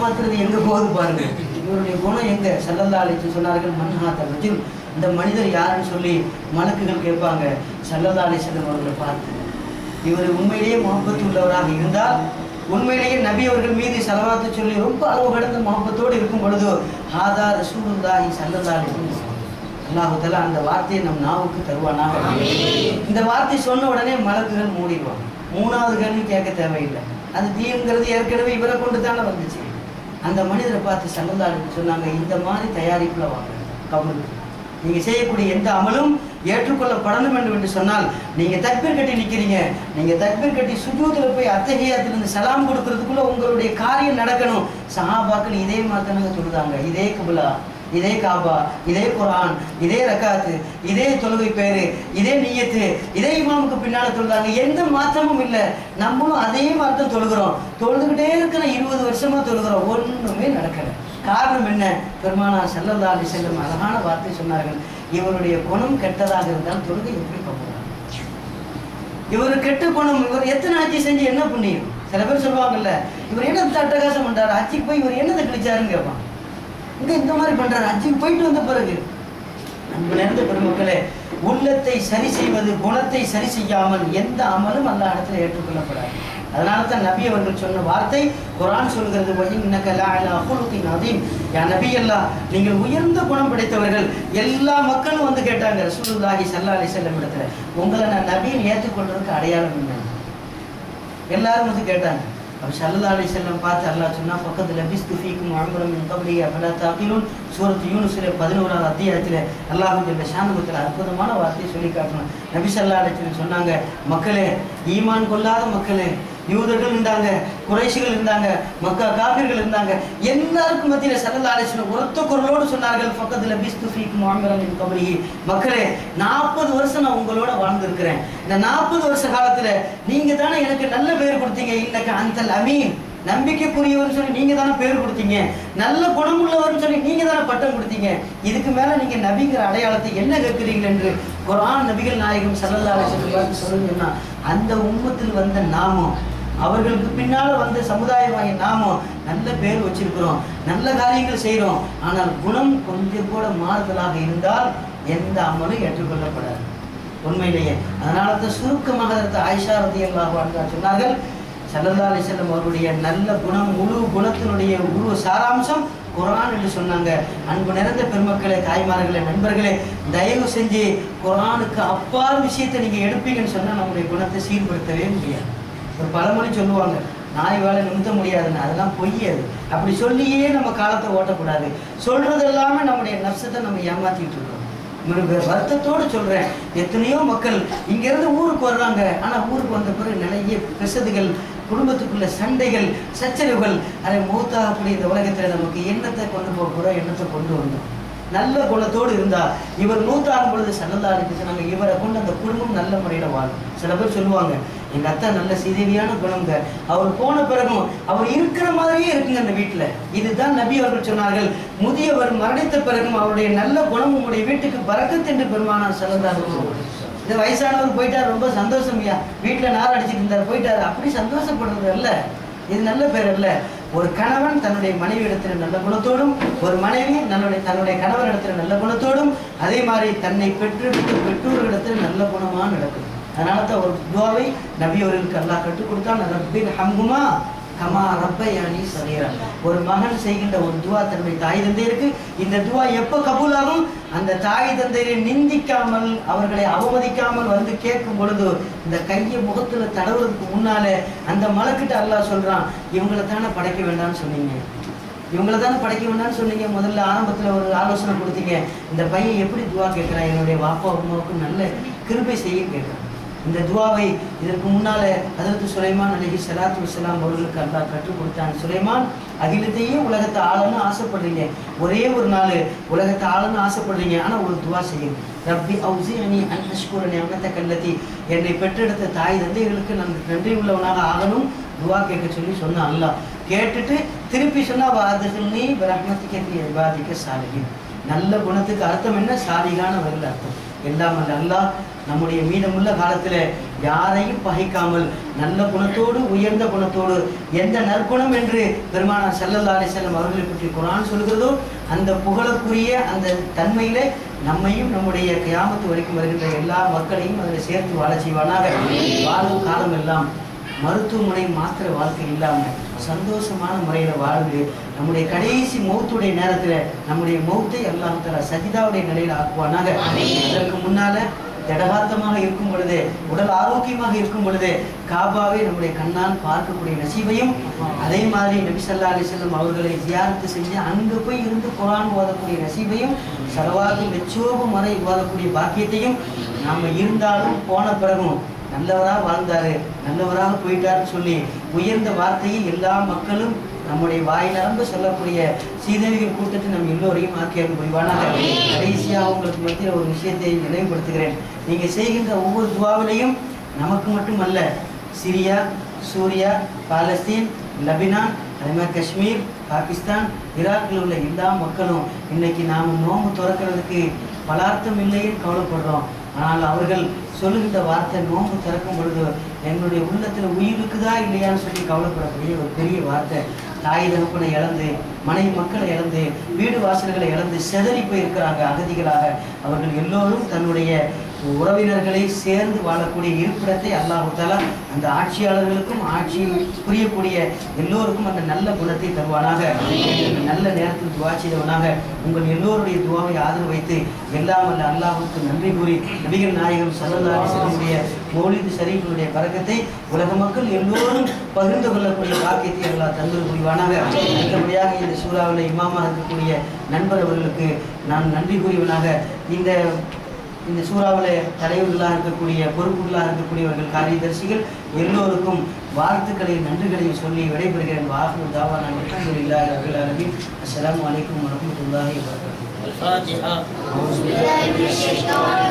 ஏமாத்துறது எங்க போகுது பாருங்க இவருடைய குணம் எங்க செல்லல்லா அழைத்து சொன்னார்கள் மன்ஹாத்த ரஜுல் இந்த மனிதர் யாருன்னு சொல்லி மலக்குகள் கேட்பாங்க செல்லல்லா அலி செல்லம் அவர்களை பார்த்து இவர் உண்மையிலேயே முகப்பத்து உள்ளவராக இருந்தால் உண்மையிலேயே நபி அவர்கள் மீது செலவாத்து சொல்லி ரொம்ப அளவு கடந்த முகப்பத்தோடு இருக்கும் பொழுது ஹாதா ரசூலுல்லாஹி ஸல்லல்லாஹு அலைஹி வஸல்லம் அல்லாஹு தஆலா அந்த வார்த்தையை நம் நாவுக்கு தருவானாக இந்த வார்த்தை சொன்ன உடனே மலக்குகள் மூடிடுவாங்க மூணாவது கேள்வி கேட்க தேவையில்லை அது தீங்கிறது ஏற்கனவே இவரை கொண்டு தானே வந்துச்சு அந்த மனிதரை பார்த்து சல்லல்லாஹு சொன்னாங்க இந்த மாதிரி தயாரிப்புல வாங்க கபருக்கு நீங்க செய்யக்கூடிய எந்த அமலும் ஏற்றுக்கொள்ளப்படணும் வேண்டும் என்று சொன்னால் நீங்க தக்பீர் கட்டி நிக்கிறீங்க நீங்க தக்பீர் கட்டி சுஜூதுல போய் அத்தகையத்திலிருந்து சலாம் கொடுக்கறதுக்குள்ள உங்களுடைய காரியம் நடக்கணும் சஹாபாக்கள் இதே மாதிரி சொல்லுதாங்க இதே குபலா இதே காபா இதே குர்ஆன் இதே ரக்காத்து இதே தொழுகை பேரு இதே நியத்து இதே இமாமுக்கு பின்னால தொழுதாங்க எந்த மாற்றமும் இல்லை நம்மளும் அதே மாதிரி தான் தொழுகிறோம் தொழுதுகிட்டே இருக்கிற இருபது வருஷமா தொழுகிறோம் ஒண்ணுமே நடக்கல காரணம் என்ன பெருமானா செல்லல்லா அலி செல்லம் அழகான வார்த்தை சொன்னார்கள் இவருடைய குணம் கெட்டதாக இருந்தால் தொழுகை எப்படி கம்புறாங்க இவர் கெட்ட குணம் இவர் எத்தனை ஆட்சி செஞ்சு என்ன புண்ணியம் சில பேர் சொல்லுவாங்கல்ல இவர் என்ன அட்டகாசம் பண்றாரு ஆட்சிக்கு போய் இவர் என்னதை கிழிச்சாருன்னு கேட்பான் இங்க இந்த மாதிரி பண்றாரு அஜிக்கு போயிட்டு வந்த பிறகு அன்பு நிறைந்த பெருமக்களே உள்ளத்தை சரி செய்வது குணத்தை சரி செய்யாமல் எந்த அமலும் அல்ல இடத்துல ஏற்றுக்கொள்ளப்படாது அதனால தான் நபி அவர்கள் சொன்ன வார்த்தை குரான் சொல்கிறது அதீம் யா நபி அல்லா நீங்கள் உயர்ந்த குணம் படைத்தவர்கள் எல்லா மக்களும் வந்து கேட்டாங்க ரசூலுல்லாஹி ஸல்லல்லாஹு அலைஹி வஸல்லம் இடத்துல உங்களை நான் நபின்னு ஏற்றுக்கொள்றதுக்கு அடையாளம் என்ன எல்லாரும் வந்து கேட்டாங்க அப்போ சல்லா அலி செல்லம் பார்த்து அல்லாஹ் சொன்னா பக்கத்தில் பிஸ்து ஃபீக்கும் அம்பரம் மின் கபலி அப்பலா தாக்கிலும் சூரத்து யூனுஸில் பதினோராவது அத்தியாயத்தில் அல்லாஹ் ஜல்ல சாந்தபத்தில் அற்புதமான வார்த்தையை சொல்லி காட்டணும் நபி சல்லா அலி சொன்னாங்க மக்களே ஈமான் கொள்ளாத மக்களே யூதர்கள் இருந்தாங்க குறைஷிகள் இருந்தாங்க மக்கா காபிர்கள் இருந்தாங்க எல்லாருக்கும் மத்தியில சல்லா அலிஸ்லம் உரத்த குரலோடு சொன்னார்கள் பக்கத்துல பிஸ்து ஃபீக்கும் அம்பரம் மின் கபலி மக்களே நாற்பது வருஷம் நான் உங்களோட வாழ்ந்திருக்கிறேன் இந்த நாற்பது வருஷ காலத்துல நீங்க தானே எனக்கு நல்ல பேர் கொடுத்தீங்க இன்னைக்கு அந்த அமீன் நம்பிக்கைக்குரியவர்னு சொல்லி நீங்க தானே பேர் கொடுத்தீங்க நல்ல குணமுள்ளவர்னு சொல்லி நீங்க தானே பட்டம் கொடுத்தீங்க இதுக்கு மேல நீங்க நபிங்கிற அடையாளத்தை என்ன கேட்கிறீர்கள் என்று குர்ஆன் நபிகள் நாயகம் ஸல்லல்லாஹு அலைஹி வஸல்லம் சொல்லுங்கன்னா அந்த உம்மத்தில் வந்த நாமம் அவர்களுக்கு பின்னால வந்த சமுதாயமாகிய நாமம் நல்ல பேர் வச்சிருக்கிறோம் நல்ல காரியங்கள் செய்றோம் ஆனால் குணம் கொஞ்சம் கூட மாறுதலாக இருந்தால் எந்த அமலும் ஏற்றுக்கொள்ளப்படாது உண்மையிலேயே அதனால தான் சுருக்கமாக இருந்த ஆயிஷா ரதியல்லாஹு அன்ஹா சொன்னார்கள் சல்லல்லா அலிசல்லம் அவருடைய நல்ல குணம் முழு குணத்தினுடைய உருவ சாராம்சம் குரான் என்று சொன்னாங்க அன்பு நிறைந்த பெருமக்களே தாய்மார்களே நண்பர்களே தயவு செஞ்சு குரானுக்கு அப்பால் விஷயத்தை நீங்க எடுப்பீங்கன்னு சொன்னா நம்முடைய குணத்தை சீர்படுத்தவே முடியாது ஒரு பழமொழி சொல்லுவாங்க நாய் வேலை நிமித்த முடியாதுன்னு அதெல்லாம் பொய் அது அப்படி சொல்லியே நம்ம காலத்தை ஓட்டக்கூடாது சொல்றது எல்லாமே நம்முடைய நப்சத்தை நம்ம ஏமாத்திட்டு இருக்கோம் ஒரு வ- வருத்தத்தோடு சொல்றேன் எத்தனையோ மக்கள் இங்க இருந்து ஊருக்கு வர்றாங்க ஆனா ஊருக்கு வந்த பிறகு நிறைய பிசதுகள் குடும்பத்துக்குள்ள சண்டைகள் சச்சரவுகள் அதை மூத்தாகக்கூடிய இந்த உலகத்துல நமக்கு எண்ணத்தை கொண்டு போக போறோம் எண்ணத்தை கொண்டு வந்தோம் நல்ல குணத்தோடு இருந்தா இவர் மூத்தாகும் பொழுது சல்லல்லா இருக்கு சொன்னாங்க இவரை கொண்டு அந்த குடும்பம் நல்ல முறையில வாழும் சில பேர் சொல்லுவாங்க எங்க அத்தா நல்ல சீதேவியான குணங்க அவர் போன பிறகும் அவர் இருக்கிற மாதிரியே இருக்குங்க அந்த வீட்டுல இதுதான் நபி அவர்கள் சொன்னார்கள் முதியவர் மரணித்த பிறகும் அவருடைய நல்ல குணம் உங்களுடைய வீட்டுக்கு பறக்கத்து என்று பெருமானார் சல்லல்லா இந்த வயசானவர் போயிட்டார் ரொம்ப சந்தோஷம் ஐயா வீட்டுல நார் அடிச்சிட்டு இருந்தார் போயிட்டார் அப்படி சந்தோஷப்படுறது அல்ல இது நல்ல பேர் அல்ல ஒரு கணவன் தன்னுடைய மனைவி இடத்துல நல்ல குணத்தோடும் ஒரு மனைவி தன்னுடைய தன்னுடைய கணவர் இடத்துல நல்ல குணத்தோடும் அதே மாதிரி தன்னை பெற்றெடுத்த பெற்றோர்களிடத்தில் நல்ல குணமா நடக்கும் அதனால தான் ஒரு துவாவை நபி அவர்களுக்கு அல்லாஹ் கற்றுக் கொடுத்தான் ரப்பின் ஹம்குமா கமா ரப்பயானி சரீரா ஒரு மகன் செய்கின்ற ஒரு துவா தன்னுடைய தாய் தந்தையருக்கு இந்த துவா எப்போ கபூலாகும் அந்த தாய் தந்தையரை நிந்திக்காமல் அவர்களை அவமதிக்காமல் வந்து கேட்கும் பொழுது இந்த கையை முகத்துல தடவுறதுக்கு முன்னாலே அந்த மலக்கிட்ட அல்லாஹ் சொல்றான் இவங்களை தானே படைக்க வேண்டாம்னு சொன்னீங்க இவங்களை தானே படைக்க வேண்டாம்னு சொன்னீங்க முதல்ல ஆரம்பத்துல ஒரு ஆலோசனை கொடுத்தீங்க இந்த பையன் எப்படி துவா கேட்கிறான் என்னுடைய வாப்பா அம்மாவுக்கு நல்ல கிருபை செய்ய கேட்கிறான் இந்த துவாவை இதற்கு முன்னால அதற்கு சுலைமான் அலஹி சலாத்து வசலாம் அவர்களுக்கு அல்லாஹ் கற்றுக் கொடுத்தான் சுலைமான் அகிலத்தையே உலகத்தை ஆளன்னு ஆசைப்படுறீங்க ஒரே ஒரு நாள் உலகத்தை ஆளன்னு ஆசைப்படுறீங்க ஆனா ஒரு துவா செய்யுங்க ரப்பி அவுசி அனி அன்ஹஷ்குர நியமத்த கல்லத்தி என்னை பெற்றெடுத்த தாய் தந்தைகளுக்கு நான் நன்றி உள்ளவனாக ஆகணும் துவா கேட்க சொல்லி சொன்ன அல்லாஹ் கேட்டுட்டு திருப்பி சொன்னா வாதகுல்னி பிரஹ்மத்திக்கு விவாதிக்க சாலிகின் நல்ல குணத்துக்கு அர்த்தம் என்ன சாலிகானவர்கள் அர்த்தம் எல்லாம் அல்ல அல்லாஹ் நம்முடைய மீதமுள்ள காலத்துல யாரையும் பகைக்காமல் நல்ல குணத்தோடு உயர்ந்த குணத்தோடு எந்த நற்குணம் என்று பெருமானார் ஸல்லல்லாஹு அலைஹி வஸல்லம் அவர்களை பற்றி குர்ஆன் சொல்கிறதோ அந்த புகழுக்குரிய அந்த தன்மையிலே நம்மையும் நம்முடைய கியாமத்து வரைக்கும் வருகின்ற எல்லா மக்களையும் அதில் சேர்த்து வாழ செய்வானாக வாழும் காலம் எல்லாம் மருத்துவமனை மாத்திர வாழ்க்கை இல்லாம சந்தோஷமான முறையில வாழ்ந்து நம்முடைய கடைசி மௌத்துடைய நேரத்துல நம்முடைய மௌத்தை எல்லாம் தர சஜிதாவுடைய நிலையில ஆக்குவானாக அதற்கு முன்னால திடகாத்தமாக இருக்கும் பொழுது உடல் ஆரோக்கியமாக இருக்கும் பொழுது காபாவை நம்முடைய கண்ணால் பார்க்கக்கூடிய நசீபையும் அதே மாதிரி நபி ஸல்லல்லாஹு அலைஹி வஸல்லம் அவர்களை ஜியாரத்து செஞ்சு அங்கு போய் இருந்து குர்ஆன் ஓதக்கூடிய நசீபையும் செலவாக லட்சோபம் வரை ஓதக்கூடிய பாக்கியத்தையும் நாம இருந்தாலும் போன பிறகும் நல்லவரா வாழ்ந்தாரு நல்லவராக போயிட்டாருன்னு சொல்லி உயர்ந்த வார்த்தையை எல்லா மக்களும் நம்முடைய வாய் நரம்பு சொல்லக்கூடிய சீதேவிகள் கூட்டத்தை நம் எல்லோரையும் ஆக்கியாக புரிவானாக கடைசியாக உங்களுக்கு மத்தியில் ஒரு விஷயத்தை நினைவுபடுத்துகிறேன் நீங்க செய்கின்ற ஒவ்வொரு துவாவிலையும் நமக்கு மட்டுமல்ல சிரியா சூரியா பாலஸ்தீன் லெபனான் அதே மாதிரி காஷ்மீர் பாகிஸ்தான் ஈராக்கில் உள்ள எல்லா மக்களும் இன்னைக்கு நாம் நோன்பு துறக்கிறதுக்கு பலார்த்தம் இல்லைன்னு கவலைப்படுறோம் ஆனால் அவர்கள் சொல்லுகின்ற வார்த்தை நோன்பு திறக்கும் பொழுது என்னுடைய உள்ளத்தில் உயிர் இருக்குதா இல்லையான்னு சொல்லி கவலைப்படக்கூடிய ஒரு பெரிய வார்த்தை தாய் தகப்பனை இழந்து மனைவி மக்களை இழந்து வீடு வாசல்களை இழந்து செதறி போயிருக்கிறாங்க அகதிகளாக அவர்கள் எல்லோரும் தன்னுடைய உறவினர்களை சேர்ந்து வாழக்கூடிய இருப்பிடத்தை அல்லாஹு தாலா அந்த ஆட்சியாளர்களுக்கும் ஆட்சி புரியக்கூடிய எல்லோருக்கும் அந்த நல்ல குணத்தை தருவானாக எங்களுக்கு நல்ல நேரத்தில் துவா செய்தவனாக உங்கள் எல்லோருடைய துவாவை ஆதரவு வைத்து எல்லாம் அல்ல அல்லாஹுக்கு நன்றி கூறி நபிகள் நாயகம் சல்லல்லாஹு அலைஹி வஸல்லுடைய மௌலிது ஷரீஃபினுடைய பரக்கத்தை உலக மக்கள் எல்லோரும் பகிர்ந்து கொள்ளக்கூடிய பாக்கியத்தை அல்லாஹ் தந்து புரிவானாக நல்லபடியாக இந்த சூறாவில் இமாமாக இருக்கக்கூடிய நண்பர் அவர்களுக்கு நான் நன்றி கூறியவனாக இந்த இந்த சூறாவில் தலைவர்களாக இருக்கக்கூடிய பொறுப்புகளாக இருக்கக்கூடியவர்கள் காரியதர்சிகள் எல்லோருக்கும் வாழ்த்துக்களை நன்றிகளையும் சொல்லி விடைபெறுகிறேன் வாஹு தாவா நான் அல்ஹம்துலில்லாஹி ரபில் ஆலமீன் அஸ்ஸலாமு அலைக்கும் வரஹ்மத்துல்லாஹி வபரகாத்துஹு الفاتحة أعوذ بالله من الشيطان